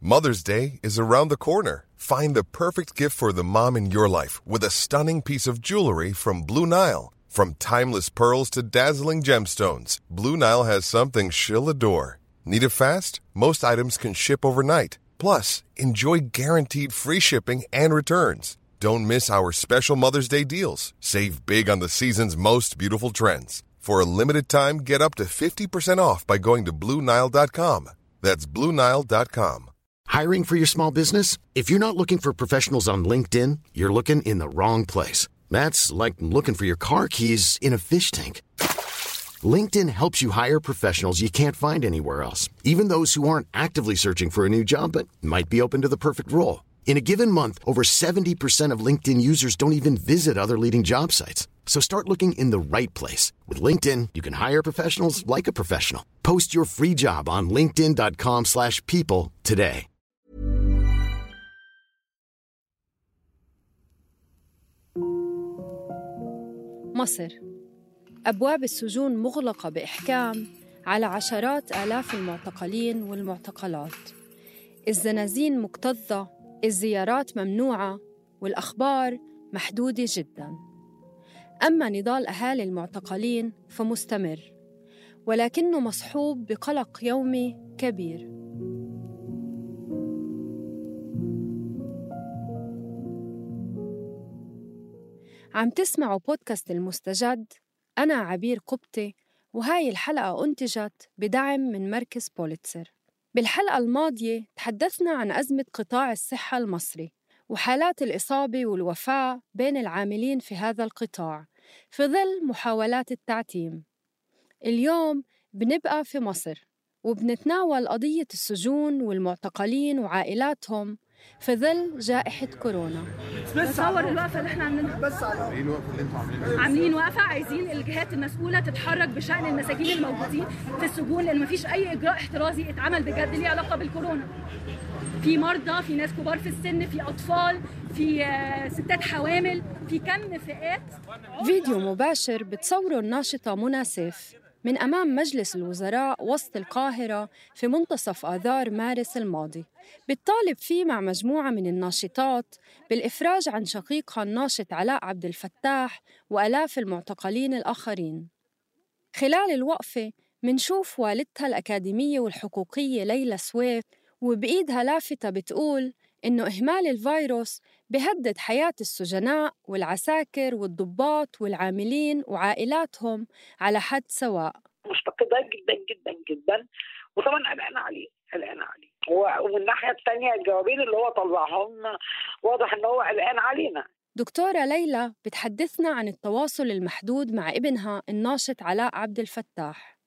Mother's Day is around the corner. Find the perfect gift for the mom in your life with a stunning piece of jewelry from Blue Nile. From timeless pearls to dazzling gemstones, Blue Nile has something she'll adore. Need it fast? Most items can ship overnight. Plus, enjoy guaranteed free shipping and returns. Don't miss our special Mother's Day deals. Save big on the season's most beautiful trends. For a limited time, get up to 50% off by going to BlueNile.com. That's BlueNile.com. Hiring for your small business? If you're not looking for professionals on LinkedIn, you're looking in the wrong place. That's like looking for your car keys in a fish tank. LinkedIn helps you hire professionals you can't find anywhere else, even those who aren't actively searching for a new job but might be open to the perfect role. In a given month, over 70% of LinkedIn users don't even visit other leading job sites. So start looking in the right place. With LinkedIn, you can hire professionals like a professional. Post your free job on linkedin.com slash people today. مصر أبواب السجون مغلقة بإحكام على عشرات آلاف المعتقلين والمعتقلات الزنازين مكتظة الزيارات ممنوعة والأخبار محدودة جدا أما نضال أهالي المعتقلين فمستمر ولكنه مصحوب بقلق يومي كبير عم تسمعوا بودكاست المستجد أنا عبير قبطي وهاي الحلقة أنتجت بدعم من مركز بوليتسر بالحلقة الماضية تحدثنا عن أزمة قطاع الصحة المصري وحالات الإصابة والوفاة بين العاملين في هذا القطاع في ظل محاولات التعتيم اليوم بنبقى في مصر وبنتناول قضية السجون والمعتقلين وعائلاتهم في ظل جائحة كورونا بتصور الوقفه اللي احنا عاملينها بس عاملين وقفه اللي انتوا عاملينها عاملين وقفه عايزين الجهات المسؤوله تتحرك بشان المساجين الموجودين في السجون لان مفيش اي اجراء احترازي اتعمل بجد ليه علاقه بالكورونا في مرضى في ناس كبار في السن في اطفال في آه، ستات حوامل في كم فئات فيديو مباشر بتصوره الناشطة منى سيف من أمام مجلس الوزراء وسط القاهرة في منتصف آذار مارس الماضي بتطالب فيه مع مجموعة من الناشطات بالإفراج عن شقيقها الناشط علاء عبد الفتاح وألاف المعتقلين الآخرين خلال الوقفة منشوف والدتها الأكاديمية والحقوقية ليلى سويف وبإيدها لافتة بتقول إنه إهمال الفيروس بهدد حياة السجناء والعساكر والضباط والعاملين وعائلاتهم على حد سواء مفتقداه جدا جدا جدا وطبعا قلقانه عليه قلقانه عليه و- ومن الناحيه الثانيه الجوابين اللي هو طلعهم واضح ان هو قلقان علينا دكتورة ليلى بتحدثنا عن التواصل المحدود مع ابنها الناشط علاء عبد الفتاح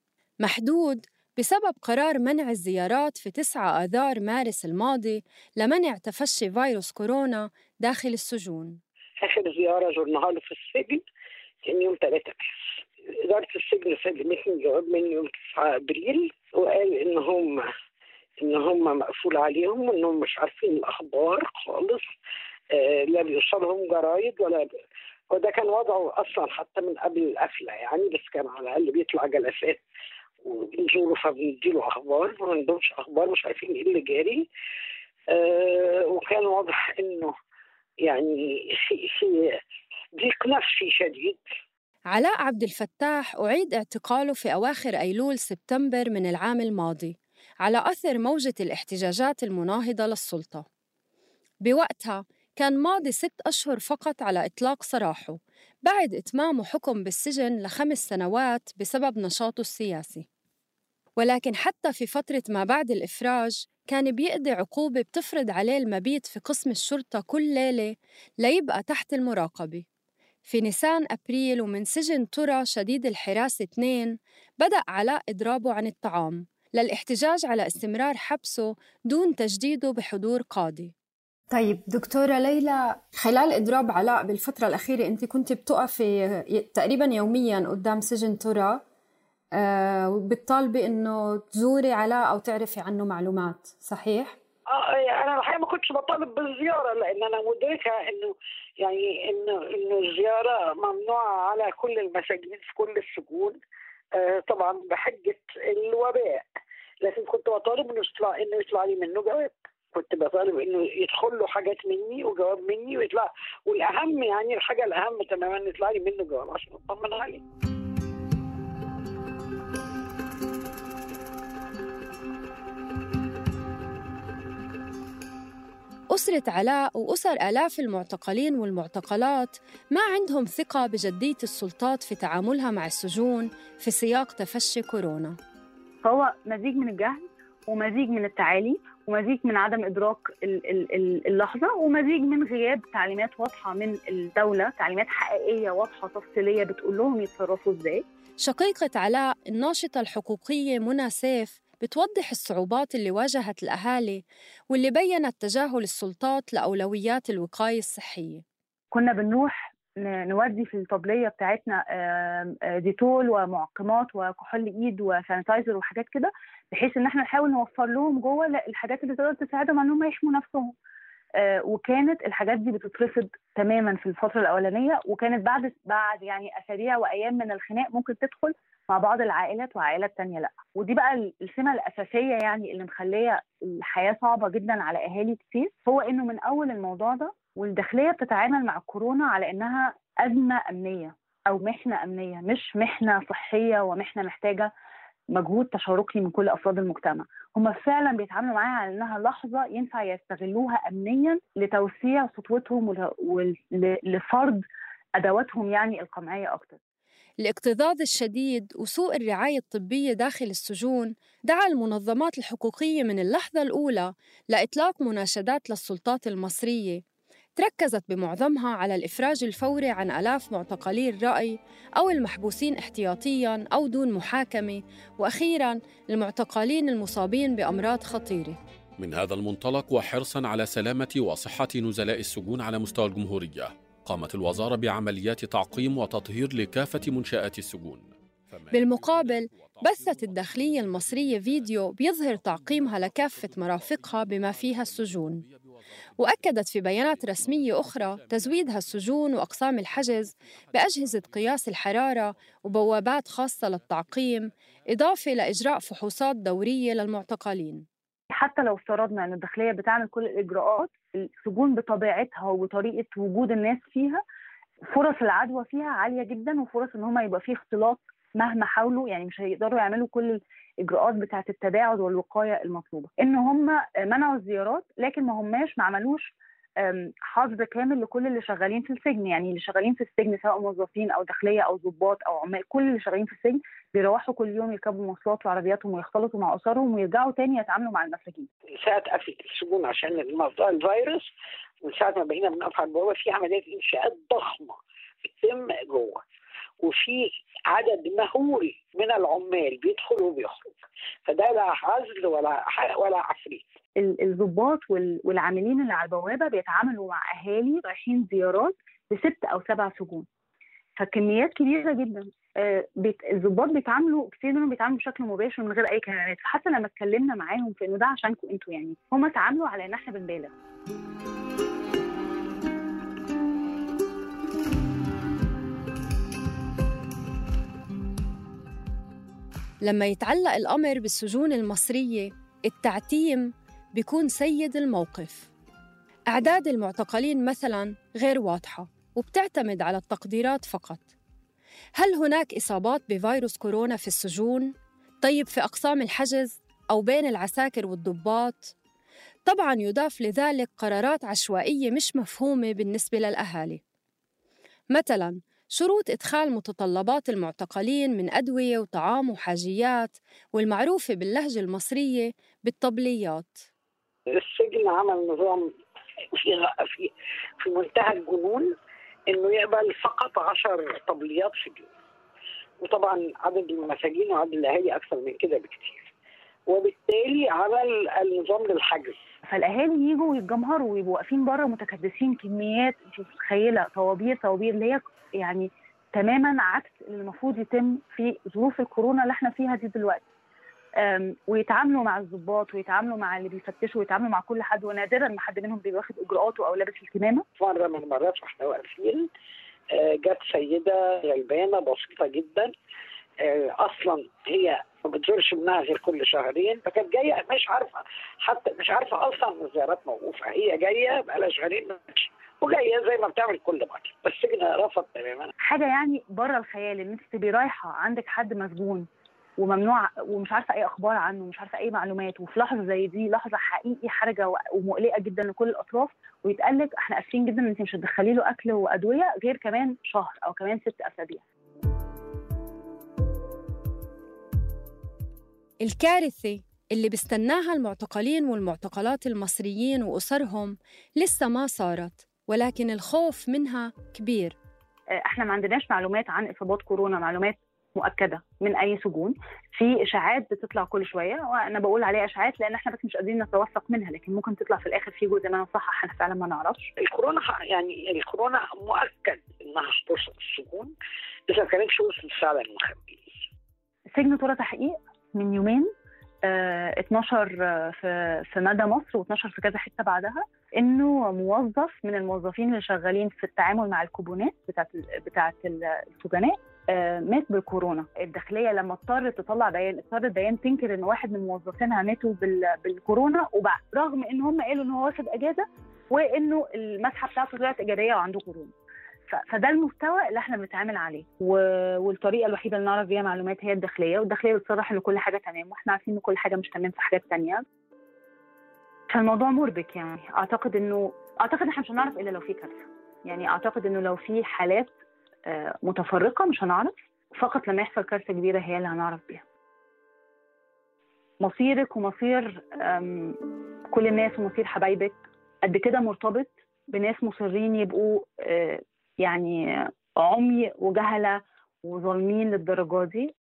محدود بسبب قرار منع الزيارات في 9 آذار مارس الماضي لمنع تفشي فيروس كورونا داخل السجون اخر زياره زرناها له في السجن كان يوم 3 مارس اداره السجن سلمتني جواب من يوم 9 ابريل وقال ان هم ان هم مقفول عليهم وانهم مش عارفين الاخبار خالص آه لا بيوصلهم جرايد ولا ب... وده كان وضعه اصلا حتى من قبل القفله يعني بس كان على الاقل بيطلع جلسات وبنزوره فبنديله اخبار ما عندهمش اخبار مش عارفين ايه اللي جاري آه وكان واضح انه يعني في في ضيق نفسي شديد علاء عبد الفتاح أعيد اعتقاله في أواخر أيلول سبتمبر من العام الماضي على أثر موجة الاحتجاجات المناهضة للسلطة بوقتها كان ماضي ست أشهر فقط على إطلاق سراحه بعد إتمامه حكم بالسجن لخمس سنوات بسبب نشاطه السياسي ولكن حتى في فترة ما بعد الإفراج كان بيقضي عقوبة بتفرض عليه المبيت في قسم الشرطة كل ليلة ليبقى تحت المراقبة في نيسان أبريل ومن سجن ترى شديد الحراسة 2 بدأ علاء إضرابه عن الطعام للاحتجاج على استمرار حبسه دون تجديده بحضور قاضي طيب دكتورة ليلى خلال إضراب علاء بالفترة الأخيرة أنت كنت بتقفي تقريبا يوميا قدام سجن ترى آه وبتطالبي إنه تزوري علاء أو تعرفي عنه معلومات صحيح؟ اه انا الحقيقه ما كنتش بطالب بالزياره لان انا مدركه انه يعني انه انه الزياره ممنوعه على كل المساجين في كل السجون آه طبعا بحجه الوباء لكن كنت بطالب انه يطلع انه يطلع لي منه جواب كنت بطالب انه يدخل له حاجات مني وجواب مني ويطلع والاهم يعني الحاجه الاهم تماما يطلع لي منه جواب عشان اطمن عليه أسرة علاء وأسر آلاف المعتقلين والمعتقلات ما عندهم ثقة بجدية السلطات في تعاملها مع السجون في سياق تفشي كورونا فهو مزيج من الجهل ومزيج من التعالي ومزيج من عدم إدراك اللحظة ومزيج من غياب تعليمات واضحة من الدولة تعليمات حقيقية واضحة تفصيلية بتقول لهم يتصرفوا إزاي شقيقة علاء الناشطة الحقوقية منى سيف بتوضح الصعوبات اللي واجهت الأهالي واللي بيّنت تجاهل السلطات لأولويات الوقاية الصحية كنا بنروح نودي في الطبلية بتاعتنا ديتول ومعقمات وكحول ايد وسانيتايزر وحاجات كده بحيث ان احنا نحاول نوفر لهم جوه الحاجات اللي تقدر تساعدهم ان هم يحموا نفسهم وكانت الحاجات دي بتترفض تماما في الفتره الاولانيه وكانت بعد بعد يعني اسابيع وايام من الخناق ممكن تدخل مع بعض العائلات وعائلات تانية لا ودي بقى السمة الأساسية يعني اللي مخلية الحياة صعبة جدا على أهالي كتير هو إنه من أول الموضوع ده والداخلية بتتعامل مع كورونا على إنها أزمة أمنية أو محنة أمنية مش محنة صحية ومحنة محتاجة مجهود تشاركي من كل افراد المجتمع هم فعلا بيتعاملوا معاها على انها لحظه ينفع يستغلوها امنيا لتوسيع سطوتهم ولفرض ادواتهم يعني القمعيه اكتر الاكتظاظ الشديد وسوء الرعاية الطبية داخل السجون دعا المنظمات الحقوقية من اللحظة الأولى لإطلاق مناشدات للسلطات المصرية تركزت بمعظمها على الإفراج الفوري عن آلاف معتقلي الرأي أو المحبوسين احتياطياً أو دون محاكمة وأخيراً المعتقلين المصابين بأمراض خطيرة من هذا المنطلق وحرصاً على سلامة وصحة نزلاء السجون على مستوى الجمهورية قامت الوزارة بعمليات تعقيم وتطهير لكافة منشآت السجون بالمقابل بثت الداخلية المصرية فيديو بيظهر تعقيمها لكافة مرافقها بما فيها السجون وأكدت في بيانات رسمية أخرى تزويدها السجون وأقسام الحجز بأجهزة قياس الحرارة وبوابات خاصة للتعقيم إضافة لإجراء فحوصات دورية للمعتقلين حتى لو افترضنا أن الداخلية بتعمل كل الإجراءات السجون بطبيعتها وبطريقة وجود الناس فيها فرص العدوى فيها عالية جدا وفرص إن هم يبقى فيه اختلاط مهما حاولوا يعني مش هيقدروا يعملوا كل الاجراءات بتاعه التباعد والوقايه المطلوبه ان هم منعوا الزيارات لكن ما هماش ما عملوش حظر كامل لكل اللي شغالين في السجن يعني اللي شغالين في السجن سواء موظفين او داخليه او ضباط او عمال كل اللي شغالين في السجن بيروحوا كل يوم يركبوا مواصلات وعربياتهم ويختلطوا مع اسرهم ويرجعوا تاني يتعاملوا مع المساجين. ساعه قفله السجون عشان موضوع الفيروس من ساعه ما بقينا بنقف على البوابه في عمليات انشاءات ضخمه بتتم جوه وفي عدد مهول من العمال بيدخل وبيخرج فده لا عزل ولا ولا عفريت الضباط والعاملين اللي على البوابه بيتعاملوا مع اهالي رايحين زيارات بست او سبع سجون فكميات كبيره جدا الضباط بيتعاملوا كتير منهم بيتعاملوا بشكل مباشر من غير اي كلمات فحتى لما اتكلمنا معاهم في انه ده عشانكم انتوا يعني هم اتعاملوا على ان احنا بنبالغ لما يتعلق الأمر بالسجون المصرية التعتيم بيكون سيد الموقف أعداد المعتقلين مثلاً غير واضحة وبتعتمد على التقديرات فقط هل هناك إصابات بفيروس كورونا في السجون؟ طيب في أقسام الحجز أو بين العساكر والضباط؟ طبعاً يضاف لذلك قرارات عشوائية مش مفهومة بالنسبة للأهالي مثلاً شروط إدخال متطلبات المعتقلين من أدوية وطعام وحاجيات والمعروفة باللهجة المصرية بالطبليات السجن عمل نظام في في في منتهى الجنون انه يقبل فقط 10 طبليات في اليوم وطبعا عدد المساجين وعدد الاهالي اكثر من كده بكثير وبالتالي عمل النظام للحجز فالاهالي يجوا ويتجمهروا ويبقوا واقفين بره متكدسين كميات انت متخيله طوابير طوابير اللي هي يعني تماما عكس اللي المفروض يتم في ظروف الكورونا اللي احنا فيها دي دلوقتي ويتعاملوا مع الضباط ويتعاملوا مع اللي بيفتشوا ويتعاملوا مع كل حد ونادرا ما حد منهم بيبقى واخد اجراءاته او لابس الكمامه مره من المرات واحنا واقفين جت سيده غلبانه بسيطه جدا آه، اصلا هي ما بتزورش ابنها غير كل شهرين فكانت جايه مش عارفه حتى مش عارفه اصلا ان الزيارات موقوفه هي جايه بقالها شهرين وجايه زي ما بتعمل كل مره بس السجن رفض تماما حاجه يعني بره الخيال ان انت تبقي رايحه عندك حد مسجون وممنوع ومش عارفه اي اخبار عنه مش عارفه اي معلومات وفي لحظه زي دي لحظه حقيقي حرجه ومقلقه جدا لكل الاطراف ويتقال لك احنا اسفين جدا ان انت مش هتدخلي له اكل وادويه غير كمان شهر او كمان ست اسابيع الكارثة اللي بيستناها المعتقلين والمعتقلات المصريين وأسرهم لسه ما صارت ولكن الخوف منها كبير احنا ما عندناش معلومات عن اصابات كورونا معلومات مؤكده من اي سجون في اشاعات بتطلع كل شويه وانا بقول عليها اشاعات لان احنا بس مش قادرين نتوثق منها لكن ممكن تطلع في الاخر في جزء منها صح احنا فعلا ما نعرفش الكورونا يعني الكورونا مؤكد انها هتوصل السجون اذا ما كانتش وصلت فعلا المخبئين سجن ترى تحقيق من يومين اه 12 في في مدى مصر و12 في كذا حته بعدها انه موظف من الموظفين اللي شغالين في التعامل مع الكوبونات بتاعت بتاعت السجناء آه مات بالكورونا الداخليه لما اضطرت تطلع بيان اضطرت بيان تنكر ان واحد من موظفينها ماتوا بالكورونا وبعد رغم ان هم قالوا ان هو واخد اجازه وانه المسحه بتاعته طلعت ايجابيه وعنده كورونا فده المستوى اللي احنا بنتعامل عليه والطريقه الوحيده اللي نعرف بيها معلومات هي الداخليه والداخليه بتصرح ان كل حاجه تمام واحنا عارفين ان كل حاجه مش تمام في حاجات تانية فالموضوع مربك يعني اعتقد انه اعتقد احنا مش هنعرف الا لو في كارثه يعني اعتقد انه لو في حالات متفرقه مش هنعرف فقط لما يحصل كارثه كبيره هي اللي هنعرف بيها مصيرك ومصير كل الناس ومصير حبايبك قد كده مرتبط بناس مصرين يبقوا يعني عمي وجهله وظالمين للدرجه دي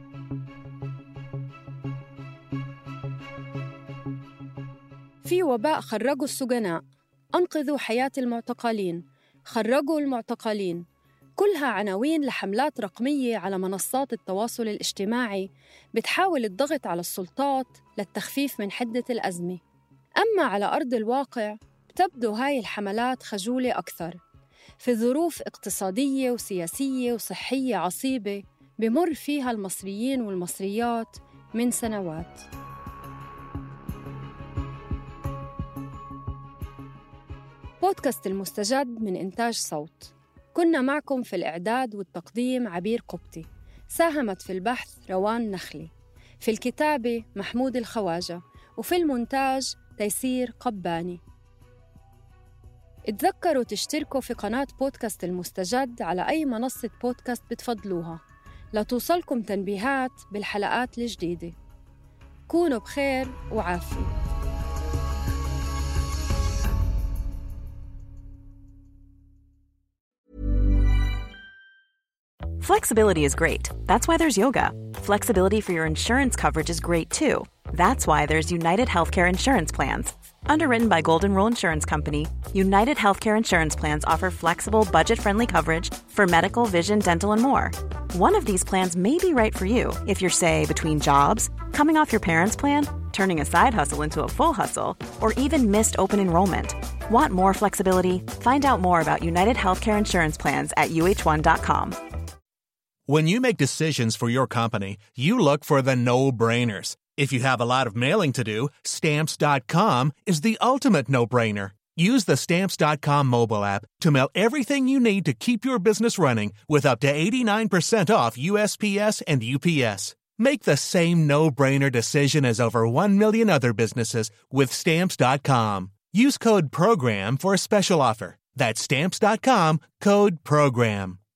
في وباء خرجوا السجناء أنقذوا حياة المعتقلين خرجوا المعتقلين كلها عناوين لحملات رقمية على منصات التواصل الاجتماعي بتحاول الضغط على السلطات للتخفيف من حدة الأزمة أما على أرض الواقع بتبدو هاي الحملات خجولة أكثر في ظروف اقتصادية وسياسية وصحية عصيبة بمر فيها المصريين والمصريات من سنوات بودكاست المستجد من إنتاج صوت كنا معكم في الإعداد والتقديم عبير قبطي ساهمت في البحث روان نخلي في الكتابة محمود الخواجة وفي المونتاج تيسير قباني اتذكروا تشتركوا في قناة بودكاست المستجد على أي منصة بودكاست بتفضلوها لتوصلكم تنبيهات بالحلقات الجديدة كونوا بخير وعافية Flexibility is great. That's why there's yoga. Flexibility for your insurance coverage is great too. That's why there's United Healthcare Insurance Plans. Underwritten by Golden Rule Insurance Company, United Healthcare Insurance Plans offer flexible, budget friendly coverage for medical, vision, dental, and more. One of these plans may be right for you if you're, say, between jobs, coming off your parents' plan, turning a side hustle into a full hustle, or even missed open enrollment. Want more flexibility? Find out more about United Healthcare Insurance Plans at uh1.com. When you make decisions for your company, you look for the no brainers. If you have a lot of mailing to do, stamps.com is the ultimate no brainer. Use the stamps.com mobile app to mail everything you need to keep your business running with up to 89% off USPS and UPS. Make the same no brainer decision as over 1 million other businesses with stamps.com. Use code PROGRAM for a special offer. That's stamps.com code PROGRAM.